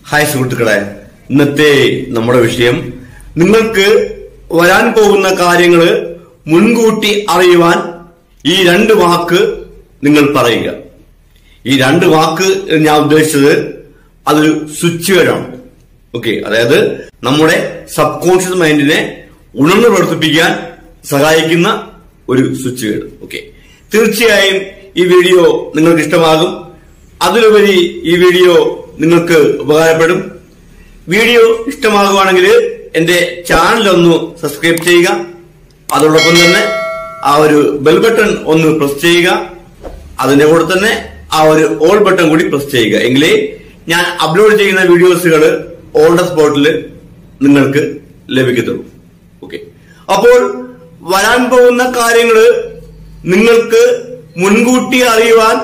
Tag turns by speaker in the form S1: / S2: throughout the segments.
S1: hi സുഹൃത്തുക്കളെ ഇന്നത്തെ നമ്മുടെ വിഷയം നിങ്ങൾക്ക് വരാൻ പോകുന്ന കാര്യങ്ങള് മുൻകൂട്ടി അറിയുവാൻ ഈ രണ്ട് വാക്ക് നിങ്ങൾ പറയുക ഈ രണ്ട് വാക്ക് ഞാൻ ഉദ്ദേശിച്ചത് അതൊരു സ്വിച്ച് വേർഡാണ് ഓക്കെ അതായത് നമ്മുടെ സബ് കോൺഷ്യസ് മൈൻഡിനെ ഉണർന്നു പ്രവർത്തിപ്പിക്കാൻ സഹായിക്കുന്ന ഒരു സ്വിച്ച് വേർഡ് ഓക്കെ തീർച്ചയായും ഈ വീഡിയോ നിങ്ങൾക്ക് ഇഷ്ടമാകും അതിലുപരി ഈ വീഡിയോ നിങ്ങൾക്ക് ഉപകാരപ്പെടും വീഡിയോ ഇഷ്ടമാകുവാണെങ്കിൽ എന്റെ ചാനൽ ഒന്ന് സബ്സ്ക്രൈബ് ചെയ്യുക അതോടൊപ്പം തന്നെ ആ ഒരു ബെൽ ബട്ടൺ ഒന്ന് പ്രസ് ചെയ്യുക അതിന്റെ കൂടെ തന്നെ ആ ഒരു ഓൾ ബട്ടൺ കൂടി പ്രസ് ചെയ്യുക എങ്കിലേ ഞാൻ അപ്ലോഡ് ചെയ്യുന്ന വീഡിയോസുകൾ ഓൺ ദ സ്പോട്ടിൽ നിങ്ങൾക്ക് ലഭിക്കത്തുള്ളൂ ഓക്കെ അപ്പോൾ വരാൻ പോകുന്ന കാര്യങ്ങള് നിങ്ങൾക്ക് മുൻകൂട്ടി അറിയുവാൻ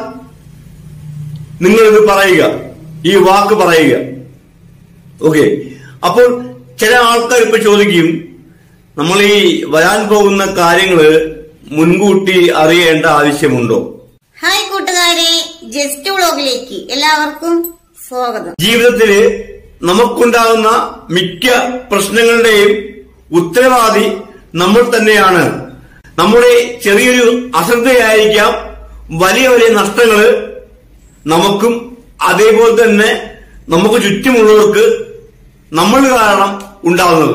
S1: നിങ്ങൾ ഇത് പറയുക ഈ വാക്ക് പറയുക ഓക്കെ അപ്പോൾ ചില ആൾക്കാർ ഇപ്പൊ ചോദിക്കും നമ്മൾ ഈ വരാൻ പോകുന്ന കാര്യങ്ങള് മുൻകൂട്ടി അറിയേണ്ട ആവശ്യമുണ്ടോ
S2: ഹായ് കൂട്ടുകാരെ ജസ്റ്റ് വ്ളോഗിലേക്ക് എല്ലാവർക്കും സ്വാഗതം
S1: ജീവിതത്തില് നമുക്കുണ്ടാകുന്ന മിക്ക പ്രശ്നങ്ങളുടെയും ഉത്തരവാദി നമ്മൾ തന്നെയാണ് നമ്മുടെ ചെറിയൊരു അശ്രദ്ധയായിരിക്കാം വലിയ വലിയ നഷ്ടങ്ങള് നമുക്കും അതേപോലെ തന്നെ നമുക്ക് ചുറ്റുമുള്ളവർക്ക് നമ്മൾ കാരണം ഉണ്ടാവുന്നത്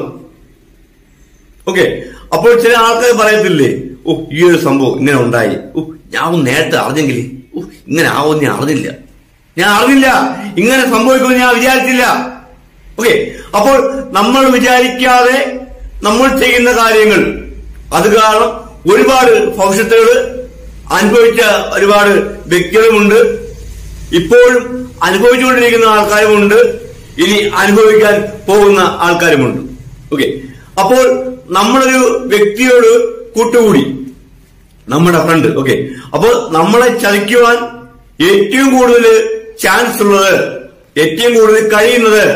S1: ഓക്കെ അപ്പോൾ ചില ആൾക്കാർ പറയത്തില്ലേ ഓ ഈ ഒരു സംഭവം ഇങ്ങനെ ഉണ്ടായി ഓ ഞാൻ ഒന്ന് നേരത്തെ അറിഞ്ഞെങ്കിൽ ഓ ഇങ്ങനെ ആവുമെന്ന് ഞാൻ അറിഞ്ഞില്ല ഞാൻ അറിഞ്ഞില്ല ഇങ്ങനെ സംഭവിക്കുമെന്ന് ഞാൻ വിചാരിച്ചില്ല ഓക്കെ അപ്പോൾ നമ്മൾ വിചാരിക്കാതെ നമ്മൾ ചെയ്യുന്ന കാര്യങ്ങൾ അത് കാരണം ഒരുപാട് ഭവിഷ്യത്തുകൾ അനുഭവിച്ച ഒരുപാട് വ്യക്തികളുമുണ്ട് ഇപ്പോഴും അനുഭവിച്ചുകൊണ്ടിരിക്കുന്ന ആൾക്കാരുമുണ്ട് ഇനി അനുഭവിക്കാൻ പോകുന്ന ആൾക്കാരുമുണ്ട് ഓക്കെ അപ്പോൾ നമ്മളൊരു വ്യക്തിയോട് കൂട്ടുകൂടി നമ്മുടെ ഫ്രണ്ട് ഓക്കെ അപ്പോൾ നമ്മളെ ചതിക്കുവാൻ ഏറ്റവും കൂടുതൽ ചാൻസ് ഉള്ളത് ഏറ്റവും കൂടുതൽ കഴിയുന്നത്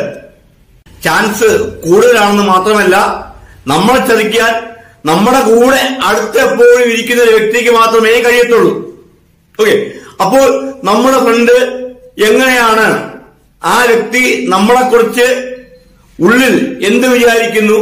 S1: ചാൻസ് കൂടുതലാണെന്ന് മാത്രമല്ല നമ്മളെ ചതിക്കാൻ നമ്മുടെ കൂടെ അടുത്തെപ്പോഴും ഇരിക്കുന്ന ഒരു വ്യക്തിക്ക് മാത്രമേ കഴിയത്തുള്ളൂ ഓക്കെ അപ്പോൾ നമ്മുടെ ഫ്രണ്ട് എങ്ങനെയാണ് ആ വ്യക്തി നമ്മളെ കുറിച്ച് ഉള്ളിൽ എന്ത് വിചാരിക്കുന്നു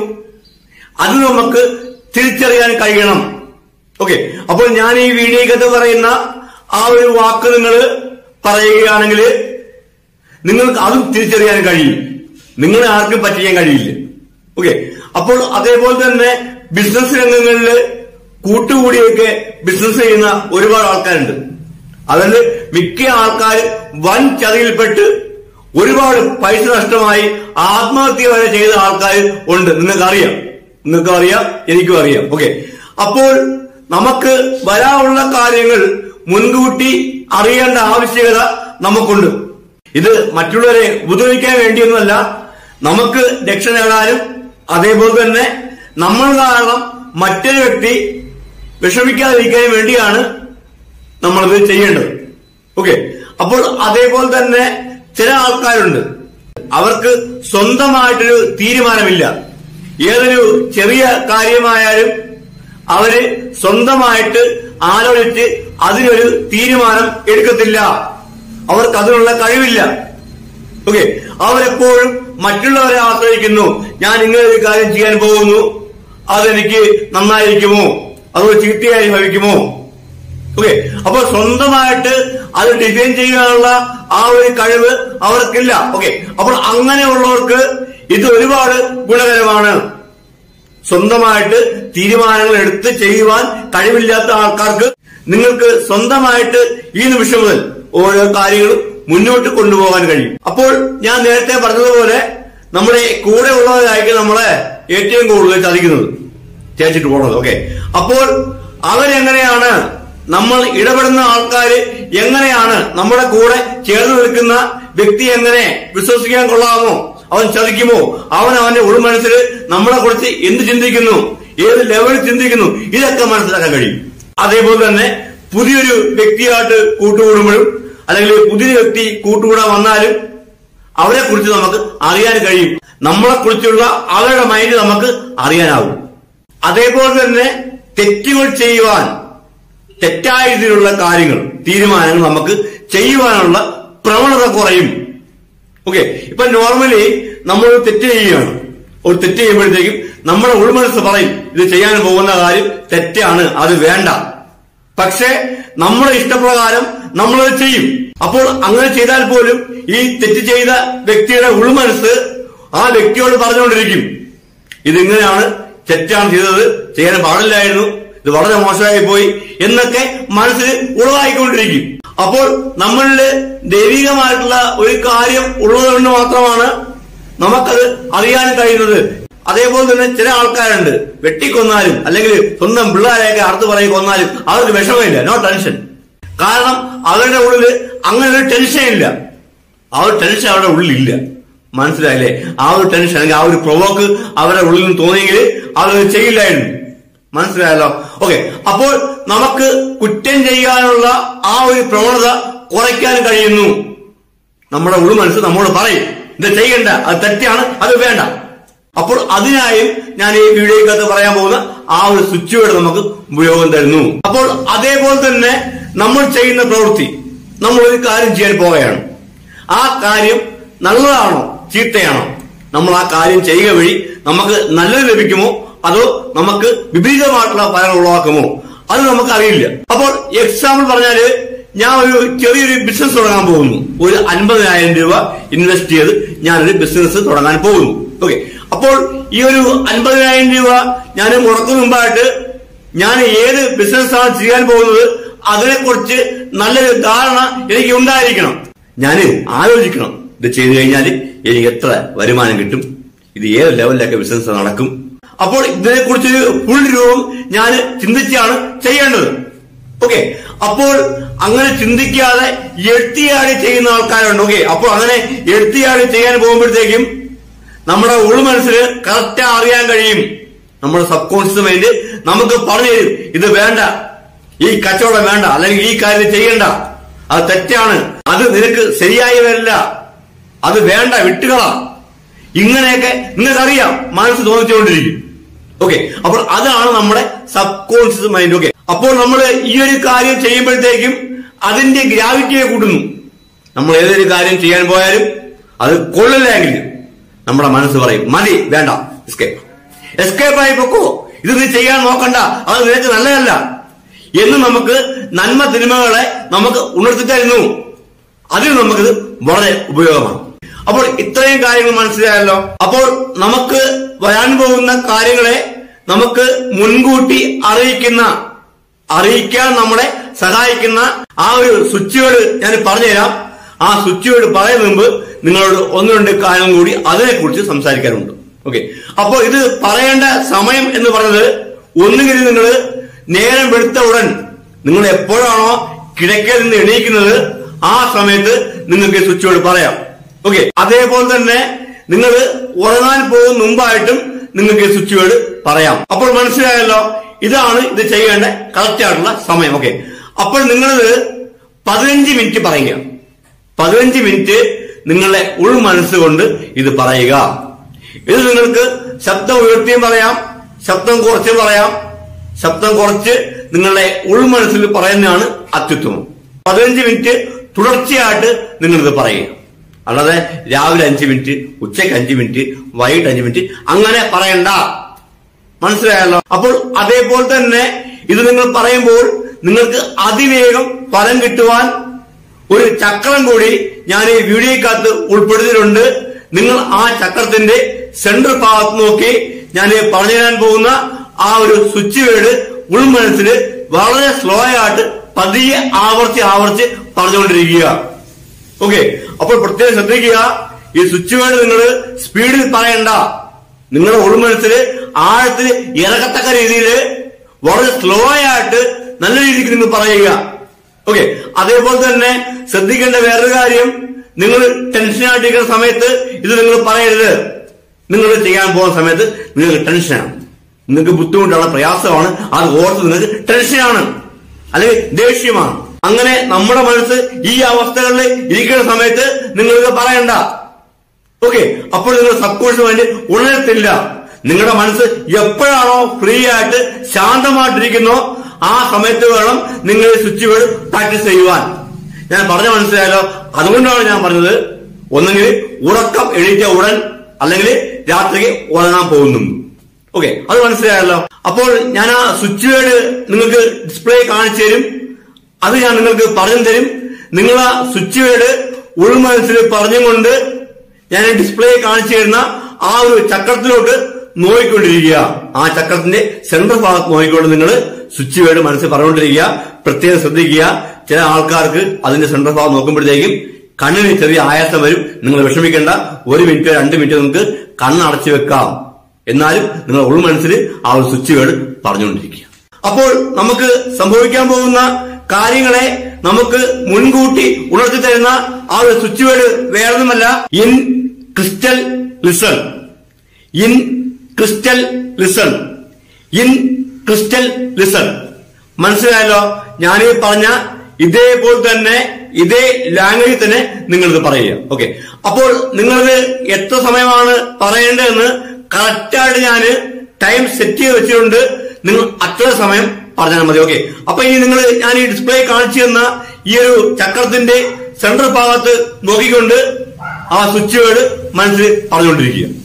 S1: അത് നമുക്ക് തിരിച്ചറിയാൻ കഴിയണം ഓക്കെ അപ്പോൾ ഞാൻ ഈ വീഡിയോക്കകത്ത് പറയുന്ന ആ ഒരു വാക്ക് നിങ്ങൾ പറയുകയാണെങ്കിൽ നിങ്ങൾക്ക് അതും തിരിച്ചറിയാൻ കഴിയും നിങ്ങളെ ആർക്കും പറ്റിക്കാൻ കഴിയില്ല ഓക്കെ അപ്പോൾ അതേപോലെ തന്നെ ബിസിനസ് രംഗങ്ങളിൽ കൂട്ടുകൂടിയൊക്കെ ബിസിനസ് ചെയ്യുന്ന ഒരുപാട് ആൾക്കാരുണ്ട് അതിൽ മിക്ക ആൾക്കാർ വൻ ചതിയിൽപ്പെട്ട് ഒരുപാട് പൈസ നഷ്ടമായി ആത്മഹത്യ വരെ ചെയ്ത ആൾക്കാർ ഉണ്ട് നിങ്ങൾക്കറിയാം നിങ്ങൾക്കും അറിയാം എനിക്കും അറിയാം ഓക്കെ അപ്പോൾ നമുക്ക് വരാനുള്ള കാര്യങ്ങൾ മുൻകൂട്ടി അറിയേണ്ട ആവശ്യകത നമുക്കുണ്ട് ഇത് മറ്റുള്ളവരെ ഉപദ്രവിക്കാൻ വേണ്ടിയൊന്നുമല്ല നമുക്ക് രക്ഷ നേടാനും അതേപോലെ തന്നെ നമ്മൾ കാരണം മറ്റൊരു വ്യക്തി വിഷമിക്കാതിരിക്കാനും വേണ്ടിയാണ് നമ്മളിത് ചെയ്യേണ്ടത് ഓക്കെ അപ്പോൾ അതേപോലെ തന്നെ ചില ആൾക്കാരുണ്ട് അവർക്ക് സ്വന്തമായിട്ടൊരു തീരുമാനമില്ല ഏതൊരു ചെറിയ കാര്യമായാലും അവര് സ്വന്തമായിട്ട് ആലോചിച്ച് അതിനൊരു തീരുമാനം എടുക്കത്തില്ല അവർക്ക് അതിനുള്ള കഴിവില്ല ഓക്കെ അവരെപ്പോഴും മറ്റുള്ളവരെ ആശ്രയിക്കുന്നു ഞാൻ ഇങ്ങനെ ഒരു കാര്യം ചെയ്യാൻ പോകുന്നു അതെനിക്ക് നന്നായിരിക്കുമോ അതോ ചീത്തയായി ഭവിക്കുമോ ഓക്കെ അപ്പൊ സ്വന്തമായിട്ട് അത് ഡിസൈൻ ചെയ്യാനുള്ള ആ ഒരു കഴിവ് അവർക്കില്ല ഓക്കെ അപ്പോൾ അങ്ങനെയുള്ളവർക്ക് ഇത് ഒരുപാട് ഗുണകരമാണ് സ്വന്തമായിട്ട് തീരുമാനങ്ങൾ എടുത്ത് ചെയ്യുവാൻ കഴിവില്ലാത്ത ആൾക്കാർക്ക് നിങ്ങൾക്ക് സ്വന്തമായിട്ട് ഈ നിമിഷം മുതൽ ഓരോ കാര്യങ്ങളും മുന്നോട്ട് കൊണ്ടുപോകാൻ കഴിയും അപ്പോൾ ഞാൻ നേരത്തെ പറഞ്ഞതുപോലെ നമ്മുടെ കൂടെ ഉള്ളവരായിരിക്കും നമ്മളെ ഏറ്റവും കൂടുതൽ ചതിക്കുന്നത് ചേച്ചിട്ട് പോണത് ഓക്കെ അപ്പോൾ അവരെങ്ങനെയാണ് നമ്മൾ ഇടപെടുന്ന ആൾക്കാര് എങ്ങനെയാണ് നമ്മുടെ കൂടെ ചേർന്ന് നിൽക്കുന്ന വ്യക്തി എങ്ങനെ വിശ്വസിക്കാൻ കൊള്ളാമോ അവൻ ചതിക്കുമോ അവൻ അവന്റെ ഉൾമനസ്സിൽ നമ്മളെ കുറിച്ച് എന്ത് ചിന്തിക്കുന്നു ഏത് ലെവലിൽ ചിന്തിക്കുന്നു ഇതൊക്കെ മനസ്സിലാക്കാൻ കഴിയും അതേപോലെ തന്നെ പുതിയൊരു വ്യക്തിയായിട്ട് കൂട്ടുകൂടുമ്പോഴും അല്ലെങ്കിൽ പുതിയൊരു വ്യക്തി കൂട്ടുകൂടാൻ വന്നാലും അവരെ കുറിച്ച് നമുക്ക് അറിയാൻ കഴിയും നമ്മളെ കുറിച്ചുള്ള അവരുടെ മൈൻഡ് നമുക്ക് അറിയാനാവും അതേപോലെ തന്നെ തെറ്റുകൾ ചെയ്യുവാൻ തെറ്റായ രീതിയിലുള്ള കാര്യങ്ങൾ തീരുമാനങ്ങൾ നമുക്ക് ചെയ്യുവാനുള്ള പ്രവണത കുറയും ഓക്കെ ഇപ്പൊ നോർമലി നമ്മൾ ഒരു തെറ്റ് ചെയ്യുകയാണ് ഒരു തെറ്റ് ചെയ്യുമ്പോഴത്തേക്കും നമ്മുടെ ഉൾമനസ് പറയും ഇത് ചെയ്യാൻ പോകുന്ന കാര്യം തെറ്റാണ് അത് വേണ്ട പക്ഷേ നമ്മുടെ ഇഷ്ടപ്രകാരം നമ്മളത് ചെയ്യും അപ്പോൾ അങ്ങനെ ചെയ്താൽ പോലും ഈ തെറ്റ് ചെയ്ത വ്യക്തിയുടെ ഉൾമനസ് ആ വ്യക്തിയോട് പറഞ്ഞുകൊണ്ടിരിക്കും ഇതിങ്ങനെയാണ് തെറ്റാണ് ചെയ്തത് ചെയ്യാൻ പാടില്ലായിരുന്നു ഇത് വളരെ മോശമായി പോയി എന്നൊക്കെ മനസ്സിൽ ഉളവായിക്കൊണ്ടിരിക്കും അപ്പോൾ നമ്മളില് ദൈവികമായിട്ടുള്ള ഒരു കാര്യം ഉള്ളതുകൊണ്ട് മാത്രമാണ് നമുക്കത് അറിയാൻ കഴിയുന്നത് അതേപോലെ തന്നെ ചില ആൾക്കാരുണ്ട് വെട്ടിക്കൊന്നാലും അല്ലെങ്കിൽ സ്വന്തം പിള്ളേരെയൊക്കെ അറുത്ത് പറയും കൊന്നാലും അവർക്ക് വിഷമമില്ല നോ ടെൻഷൻ കാരണം അവരുടെ ഉള്ളിൽ അങ്ങനെ ഒരു ടെൻഷൻ ഇല്ല ആ ഒരു ടെൻഷൻ അവരുടെ ഉള്ളിലില്ല മനസ്സിലായില്ലേ ആ ഒരു ടെൻഷൻ അല്ലെങ്കിൽ ആ ഒരു പ്രൊവോക്ക് അവരുടെ ഉള്ളിൽ നിന്ന് തോന്നിയെങ്കിൽ അവരത് ചെയ്യില്ലായിരുന്നു മനസ്സിലായല്ലോ ഓക്കെ അപ്പോൾ നമുക്ക് കുറ്റം ചെയ്യാനുള്ള ആ ഒരു പ്രവണത കുറയ്ക്കാൻ കഴിയുന്നു നമ്മുടെ ഉൾമനസ് നമ്മോട് പറയും ഇത് ചെയ്യണ്ട അത് തെറ്റാണ് അത് വേണ്ട അപ്പോൾ അതിനായും ഞാൻ ഈ വീഡിയോക്കകത്ത് പറയാൻ പോകുന്ന ആ ഒരു സ്വിച്ച് വേർഡ് നമുക്ക് ഉപയോഗം തരുന്നു അപ്പോൾ അതേപോലെ തന്നെ നമ്മൾ ചെയ്യുന്ന പ്രവൃത്തി നമ്മൾ ഒരു കാര്യം ചെയ്യാൻ പോവുകയാണ് ആ കാര്യം നല്ലതാണോ ചീത്തയാണോ നമ്മൾ ആ കാര്യം ചെയ്യുക വഴി നമുക്ക് നല്ലത് ലഭിക്കുമോ അതോ നമുക്ക് വിപരീതമായിട്ടുള്ള ഫലങ്ങൾ ഉളവാക്കുമോ അത് നമുക്ക് അറിയില്ല അപ്പോൾ എക്സാമ്പിൾ പറഞ്ഞാല് ഞാൻ ഒരു ചെറിയൊരു ബിസിനസ് തുടങ്ങാൻ പോകുന്നു ഒരു അൻപതിനായിരം രൂപ ഇൻവെസ്റ്റ് ചെയ്ത് ഞാനൊരു ബിസിനസ് തുടങ്ങാൻ പോകുന്നു ഓക്കെ അപ്പോൾ ഈ ഒരു അൻപതിനായിരം രൂപ ഞാൻ മുടക്കുന്ന മുമ്പായിട്ട് ഞാൻ ഏത് ബിസിനസ്സാണ് ചെയ്യാൻ പോകുന്നത് അതിനെക്കുറിച്ച് നല്ലൊരു ധാരണ എനിക്ക് ഉണ്ടായിരിക്കണം ഞാൻ ആലോചിക്കണം ഇത് ചെയ്തു കഴിഞ്ഞാൽ എനിക്ക് എത്ര വരുമാനം കിട്ടും ഇത് ഏത് ലെവലിലൊക്കെ ബിസിനസ് നടക്കും അപ്പോൾ ഇതിനെക്കുറിച്ച് ഫുൾ രൂപം ഞാൻ ചിന്തിച്ചാണ് ചെയ്യേണ്ടത് ഓക്കെ അപ്പോൾ അങ്ങനെ ചിന്തിക്കാതെ എഴുത്തിയാടി ചെയ്യുന്ന ആൾക്കാരുണ്ട് ഓക്കെ അപ്പോൾ അങ്ങനെ എഴുത്തിയാടി ചെയ്യാൻ പോകുമ്പോഴത്തേക്കും നമ്മുടെ ഉൾമനസ്സിന് കറക്റ്റ് അറിയാൻ കഴിയും നമ്മുടെ സബ് കോൺഷ്യസ് മൈൻഡ് നമുക്ക് പറഞ്ഞു തരും ഇത് വേണ്ട ഈ കച്ചവടം വേണ്ട അല്ലെങ്കിൽ ഈ കാര്യം ചെയ്യണ്ട അത് തെറ്റാണ് അത് നിനക്ക് ശരിയായി വരില്ല അത് വേണ്ട വിട്ടുകളാ ഇങ്ങനെയൊക്കെ നിങ്ങൾക്കറിയാം മനസ്സ് തോന്നിച്ചുകൊണ്ടിരിക്കും ഓക്കെ അപ്പോൾ അതാണ് നമ്മുടെ സബ് കോൺഷ്യസ് മൈൻഡ് ഓക്കെ അപ്പോൾ നമ്മൾ ഈ ഒരു കാര്യം ചെയ്യുമ്പോഴത്തേക്കും അതിന്റെ ഗ്രാവിറ്റിയെ കൂട്ടുന്നു നമ്മൾ ഏതൊരു കാര്യം ചെയ്യാൻ പോയാലും അത് കൊള്ളില്ലെങ്കിൽ നമ്മുടെ മനസ്സ് പറയും മതി വേണ്ട എസ്കേപ്പ് എസ്കേപ്പ് ആയി പൊക്കോ ഇത് നീ ചെയ്യാൻ നോക്കണ്ട അത് നിനക്ക് നല്ലതല്ല എന്ന് നമുക്ക് നന്മ തിന്മകളെ നമുക്ക് ഉണർത്തി തരുന്നു അതിന് നമുക്കിത് വളരെ ഉപയോഗമാണ് അപ്പോൾ ഇത്രയും കാര്യങ്ങൾ മനസ്സിലായല്ലോ അപ്പോൾ നമുക്ക് വരാൻ പോകുന്ന കാര്യങ്ങളെ നമുക്ക് മുൻകൂട്ടി അറിയിക്കുന്ന അറിയിക്കാൻ നമ്മളെ സഹായിക്കുന്ന ആ ഒരു സ്വിച്ച് വേർഡ് ഞാൻ പറഞ്ഞുതരാം ആ സ്വിച്ച് വേർഡ് പറയുന്ന മുമ്പ് നിങ്ങളോട് ഒന്ന് രണ്ട് കാര്യം കൂടി അതിനെക്കുറിച്ച് സംസാരിക്കാനുണ്ട് ഓക്കെ അപ്പോൾ ഇത് പറയേണ്ട സമയം എന്ന് പറയുന്നത് ഒന്നുകിൽ നിങ്ങൾ നേരം വെളുത്ത ഉടൻ നിങ്ങൾ എപ്പോഴാണോ കിഴക്കയിൽ നിന്ന് എണീക്കുന്നത് ആ സമയത്ത് നിങ്ങൾക്ക് സ്വിച്ച് വേർഡ് പറയാം ഓക്കെ അതേപോലെ തന്നെ നിങ്ങൾ ഉറങ്ങാൻ പോകുന്ന മുമ്പായിട്ടും നിങ്ങൾക്ക് സ്വിച്ച് വേർഡ് പറയാം അപ്പോൾ മനസ്സിലായല്ലോ ഇതാണ് ഇത് ചെയ്യേണ്ട കറക്റ്റ് ആയിട്ടുള്ള സമയം ഓക്കെ അപ്പോൾ നിങ്ങളിത് പതിനഞ്ച് മിനിറ്റ് പറയുക പതിനഞ്ച് മിനിറ്റ് നിങ്ങളുടെ ഉൾ മനസ്സുകൊണ്ട് ഇത് പറയുക ഇത് നിങ്ങൾക്ക് ശബ്ദം ഉയർത്തിയും പറയാം ശബ്ദം കുറച്ചും പറയാം ശബ്ദം കുറച്ച് നിങ്ങളുടെ ഉൾമനസ്സിൽ പറയുന്നതാണ് അത്യുത്തമം പതിനഞ്ച് മിനിറ്റ് തുടർച്ചയായിട്ട് നിങ്ങളിത് പറയുക അല്ലാതെ രാവിലെ അഞ്ച് മിനിറ്റ് ഉച്ചയ്ക്ക് അഞ്ച് മിനിറ്റ് വൈകിട്ട് അഞ്ച് മിനിറ്റ് അങ്ങനെ പറയണ്ട മനസ്സിലായല്ലോ അപ്പോൾ അതേപോലെ തന്നെ ഇത് നിങ്ങൾ പറയുമ്പോൾ നിങ്ങൾക്ക് അതിവേഗം ഫലം കിട്ടുവാൻ ഒരു ചക്രം കൂടി ഞാൻ ഈ വീഡിയോക്കകത്ത് ഉൾപ്പെടുത്തിയിട്ടുണ്ട് നിങ്ങൾ ആ ചക്രത്തിന്റെ സെൻട്രൽ ഭാഗത്ത് നോക്കി ഞാൻ ഈ പറഞ്ഞു തരാൻ പോകുന്ന ആ ഒരു സ്വിച്ച് വേർഡ് ഉൾമനസ്സിൽ വളരെ സ്ലോ ആയിട്ട് പതിയെ ആവർത്തി ആവർത്തി പറഞ്ഞുകൊണ്ടിരിക്കുക ഓക്കെ അപ്പോൾ പ്രത്യേകം ശ്രദ്ധിക്കുക ഈ സ്വിച്ച് വേർഡ് നിങ്ങൾ സ്പീഡിൽ പറയണ്ട നിങ്ങളുടെ ഉൾമനസ്സിൽ ആഴത്തിൽ ഇറക്കത്തക്ക രീതിയിൽ വളരെ സ്ലോ ആയിട്ട് നല്ല രീതിക്ക് നിങ്ങൾ പറയുക ഓക്കെ അതേപോലെ തന്നെ ശ്രദ്ധിക്കേണ്ട വേറൊരു കാര്യം നിങ്ങൾ ടെൻഷനായിട്ടിരിക്കുന്ന സമയത്ത് ഇത് നിങ്ങൾ പറയരുത് നിങ്ങൾ ചെയ്യാൻ പോകുന്ന സമയത്ത് നിങ്ങൾക്ക് ടെൻഷനാണ് നിങ്ങൾക്ക് ബുദ്ധിമുട്ടാണ് പ്രയാസമാണ് അത് ഓർത്ത് നിങ്ങൾക്ക് ടെൻഷനാണ് അല്ലെങ്കിൽ ദേഷ്യമാണ് അങ്ങനെ നമ്മുടെ മനസ്സ് ഈ അവസ്ഥകളിൽ ഇരിക്കുന്ന സമയത്ത് നിങ്ങൾക്ക് പറയണ്ട ഓക്കെ അപ്പോൾ നിങ്ങൾ സബ് കോൺഷ്യസ് മൈൻഡ് ഉണരത്തില്ല നിങ്ങളുടെ മനസ്സ് എപ്പോഴാണോ ഫ്രീ ആയിട്ട് ശാന്തമായിട്ടിരിക്കുന്നോ ആ സമയത്ത് വേണം നിങ്ങൾ സ്വിച്ച് വേർഡ് പ്രാക്ടീസ് ചെയ്യുവാൻ ഞാൻ പറഞ്ഞ മനസ്സിലായല്ലോ അതുകൊണ്ടാണ് ഞാൻ പറഞ്ഞത് ഒന്നെങ്കിൽ ഉറക്കം എണീറ്റ ഉടൻ അല്ലെങ്കിൽ രാത്രി ഉറങ്ങാൻ പോകുന്നു ഓക്കെ അത് മനസ്സിലായല്ലോ അപ്പോൾ ഞാൻ ആ സ്വിച്ച് വേർഡ് നിങ്ങൾക്ക് ഡിസ്പ്ലേ കാണിച്ചു തരും അത് ഞാൻ നിങ്ങൾക്ക് പറഞ്ഞു തരും നിങ്ങൾ ആ സ്വിച്ച് വേർഡ് ഉൾമനസ്സിൽ പറഞ്ഞുകൊണ്ട് ഞാൻ ഡിസ്പ്ലേ കാണിച്ചു തരുന്ന ആ ഒരു ചക്രത്തിലോട്ട് നോക്കിക്കൊണ്ടിരിക്കുക ആ ചക്രത്തിന്റെ സെൻട്രൽ ഭാഗത്ത് നോക്കിക്കൊണ്ട് നിങ്ങൾ സ്വിച്ച് വേർഡ് മനസ്സിൽ പറഞ്ഞുകൊണ്ടിരിക്കുക പ്രത്യേകം ശ്രദ്ധിക്കുക ചില ആൾക്കാർക്ക് അതിന്റെ സെൻട്രൽ ഭാഗം നോക്കുമ്പോഴത്തേക്കും കണ്ണിന് ചെറിയ ആയാസം വരും നിങ്ങൾ വിഷമിക്കേണ്ട ഒരു മിനിറ്റ് രണ്ട് മിനിറ്റ് നിങ്ങൾക്ക് കണ്ണടച്ചു വെക്കാം എന്നാലും നിങ്ങൾ ഉൾമനസ്സിൽ ആ ഒരു സ്വിച്ച് വേർഡ് പറഞ്ഞുകൊണ്ടിരിക്കുക അപ്പോൾ നമുക്ക് സംഭവിക്കാൻ പോകുന്ന കാര്യങ്ങളെ നമുക്ക് മുൻകൂട്ടി ഉണർത്തി തരുന്ന ആ ഒരു സ്വിച്ച് വേർഡ് വേറൊന്നുമല്ല in crystal listen in crystal listen in crystal listen മനസ്സിലായല്ലോ ഞാനീ പറഞ്ഞ ഇതേപോലെ തന്നെ ഇതേ ലാംഗ്വേജിൽ തന്നെ നിങ്ങളിത് പറയുക ഓക്കെ അപ്പോൾ നിങ്ങളിത് എത്ര സമയമാണ് പറയേണ്ടതെന്ന് കറക്റ്റായിട്ട് ഞാൻ ടൈം സെറ്റ് ചെയ്ത് വെച്ചിട്ടുണ്ട് നിങ്ങൾ അത്ര സമയം പറഞ്ഞാൽ മതി ഓക്കെ അപ്പൊ ഇനി നിങ്ങൾ ഞാൻ ഈ ഡിസ്പ്ലേ കാണിച്ചു തന്ന ഈ ഒരു ചക്രത്തിന്റെ സെൻട്രൽ ഭാഗത്ത് നോക്കിക്കൊണ്ട് ആ സ്വിച്ച് വേർഡ് മനസ്സിൽ പറഞ്ഞുകൊണ്ടിരിക്കുക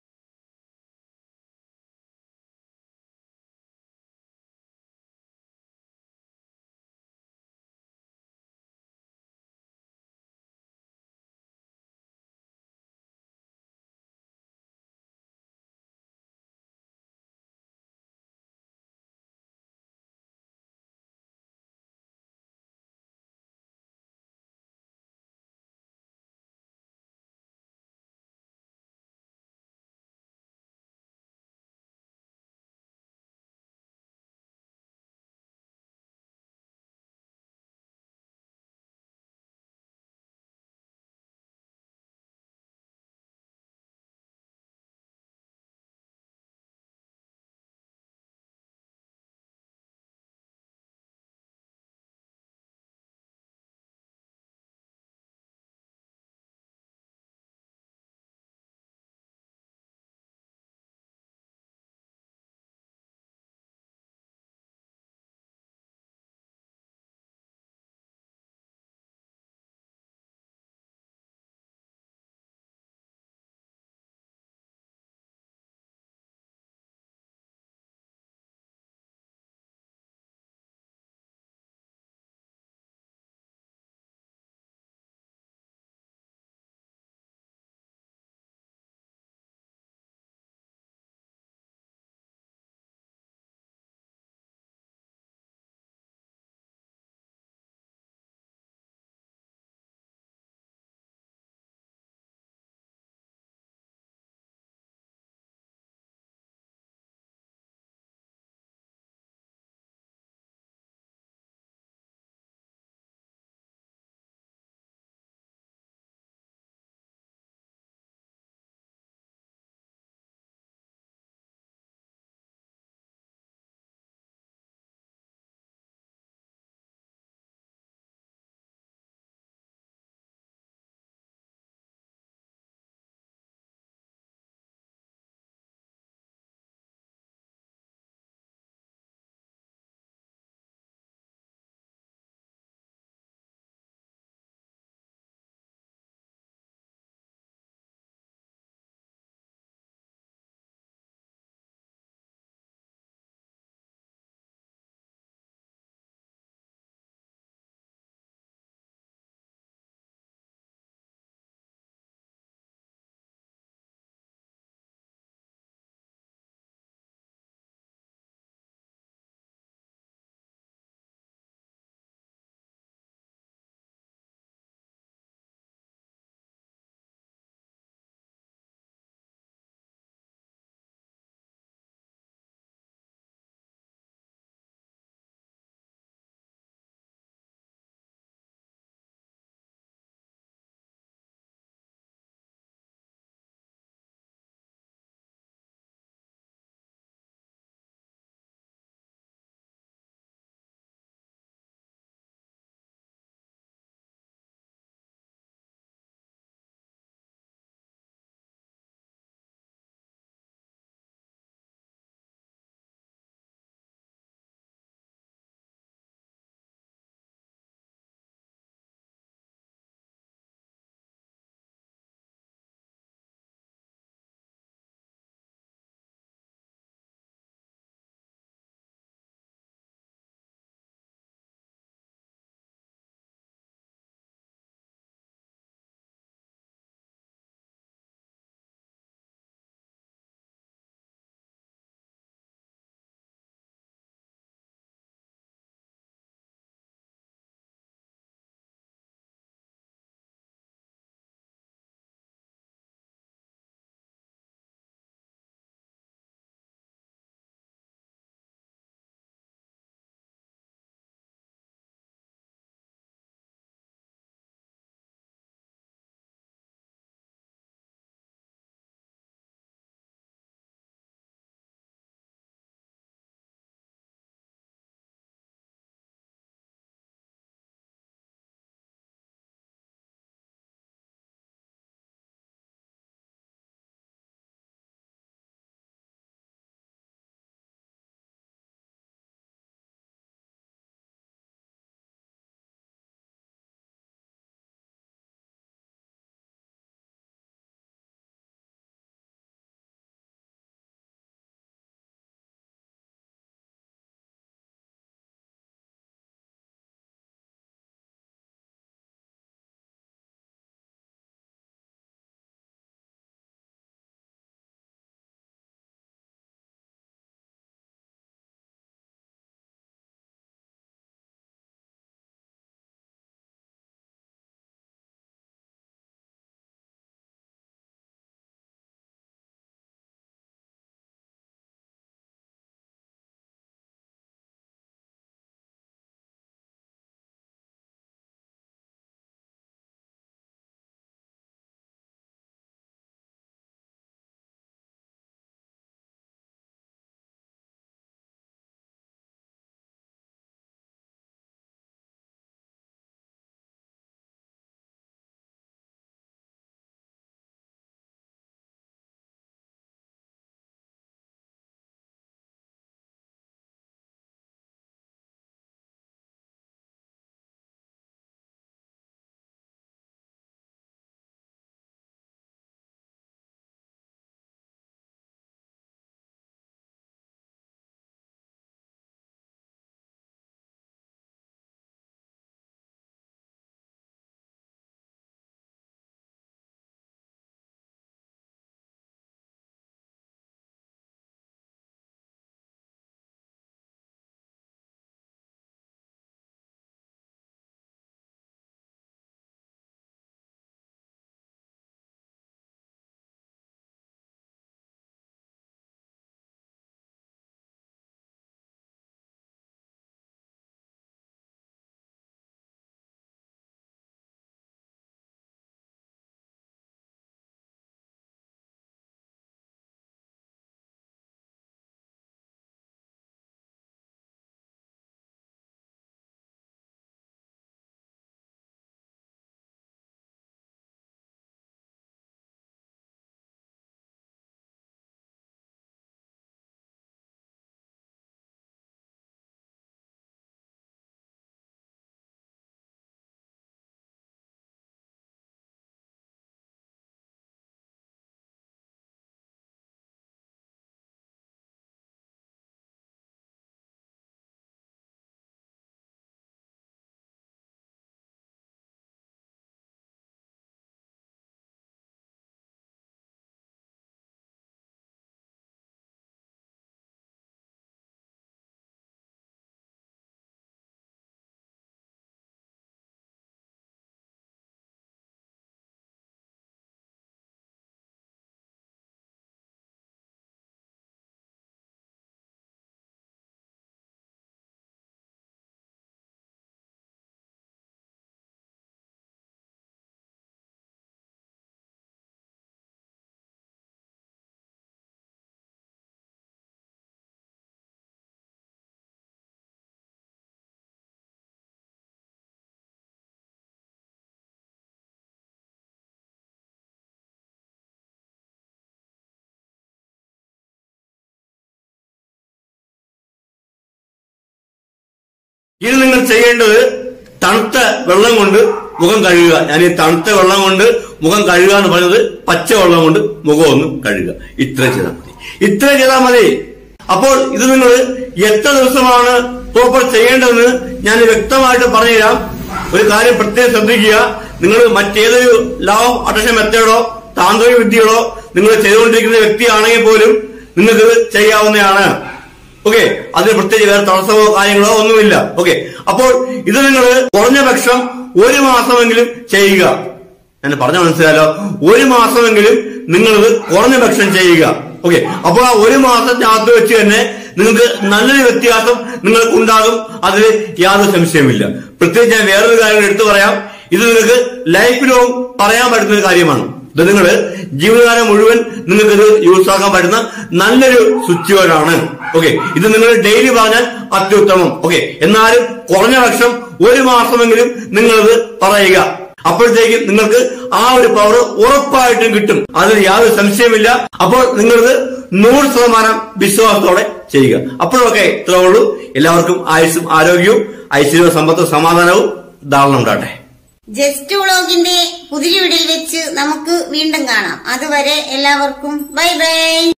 S1: ഇത് നിങ്ങൾ ചെയ്യേണ്ടത് തണുത്ത വെള്ളം കൊണ്ട് മുഖം കഴുകുക ഞാൻ ഈ തണുത്ത വെള്ളം കൊണ്ട് മുഖം കഴുകുക എന്ന് പറയുന്നത് പച്ച വെള്ളം കൊണ്ട് മുഖം ഒന്ന് കഴുകുക ഇത്ര ചെയ്താൽ മതി ഇത്ര ചെയ്താൽ മതി അപ്പോൾ ഇത് നിങ്ങൾ എത്ര ദിവസമാണ് പ്രോപ്പർ ചെയ്യേണ്ടതെന്ന് ഞാൻ വ്യക്തമായിട്ട് പറഞ്ഞുതരാം ഒരു കാര്യം പ്രത്യേകം ശ്രദ്ധിക്കുക നിങ്ങൾ മറ്റേതൊരു ലോ ഓഫ് അട്ടൻഷൻ മെത്തേഡോ താന്ത്രിക വിദ്യകളോ നിങ്ങൾ ചെയ്തുകൊണ്ടിരിക്കുന്ന വ്യക്തിയാണെങ്കിൽ പോലും നിങ്ങൾക്ക് ഇത് ചെയ്യാവുന്നതാണ് ഓക്കെ അതിന് പ്രത്യേകിച്ച് വേറെ തടസ്സമോ കാര്യങ്ങളോ ഒന്നുമില്ല ഓക്കെ അപ്പോൾ ഇത് നിങ്ങൾ കുറഞ്ഞ പക്ഷം ഒരു മാസമെങ്കിലും ചെയ്യുക ഞാൻ പറഞ്ഞ മനസ്സിലാലോ ഒരു മാസമെങ്കിലും നിങ്ങൾ ഇത് കുറഞ്ഞ പക്ഷം ചെയ്യുക ഓക്കെ അപ്പോൾ ആ ഒരു മാസത്തിനകത്ത് വെച്ച് തന്നെ നിങ്ങൾക്ക് നല്ലൊരു വ്യത്യാസം നിങ്ങൾക്ക് ഉണ്ടാകും അതിൽ യാതൊരു സംശയമില്ല പ്രത്യേകിച്ച് ഞാൻ വേറൊരു കാര്യം എടുത്തു പറയാം ഇത് നിങ്ങൾക്ക് ലൈഫ് ലോങ് പറയാൻ പറ്റുന്ന ഒരു കാര്യമാണ് ഇത് നിങ്ങൾ ജീവിതകാലം മുഴുവൻ നിങ്ങൾക്ക് ഇത് യൂസ് ആക്കാൻ പറ്റുന്ന നല്ലൊരു സ്വിച്ച് വേർഡാണ് ഓക്കെ ഇത് നിങ്ങൾ ഡെയിലി പറഞ്ഞാൽ അത്യുത്തമം ഓക്കെ എന്നാലും കുറഞ്ഞ പക്ഷം ഒരു മാസമെങ്കിലും നിങ്ങളിത് പറയുക അപ്പോഴത്തേക്കും നിങ്ങൾക്ക് ആ ഒരു പവർ ഉറപ്പായിട്ടും കിട്ടും അതിൽ യാതൊരു സംശയമില്ല അപ്പോൾ നിങ്ങളിത് നൂറ് ശതമാനം വിശ്വാസത്തോടെ ചെയ്യുക അപ്പോഴൊക്കെ ഇത്രേ ഉള്ളൂ എല്ലാവർക്കും ആയുസ്സും ആരോഗ്യവും ഐശ്വര്യവും സമ്പത്തും സമാധാനവും ധാരാളം ഉണ്ടാട്ടെ
S2: ജസ്റ്റ് വ്ളോഗിന്റെ പുതിയ വീഡിയോയിൽ വെച്ച് നമുക്ക് വീണ്ടും കാണാം അതുവരെ എല്ലാവർക്കും ബൈ ബൈ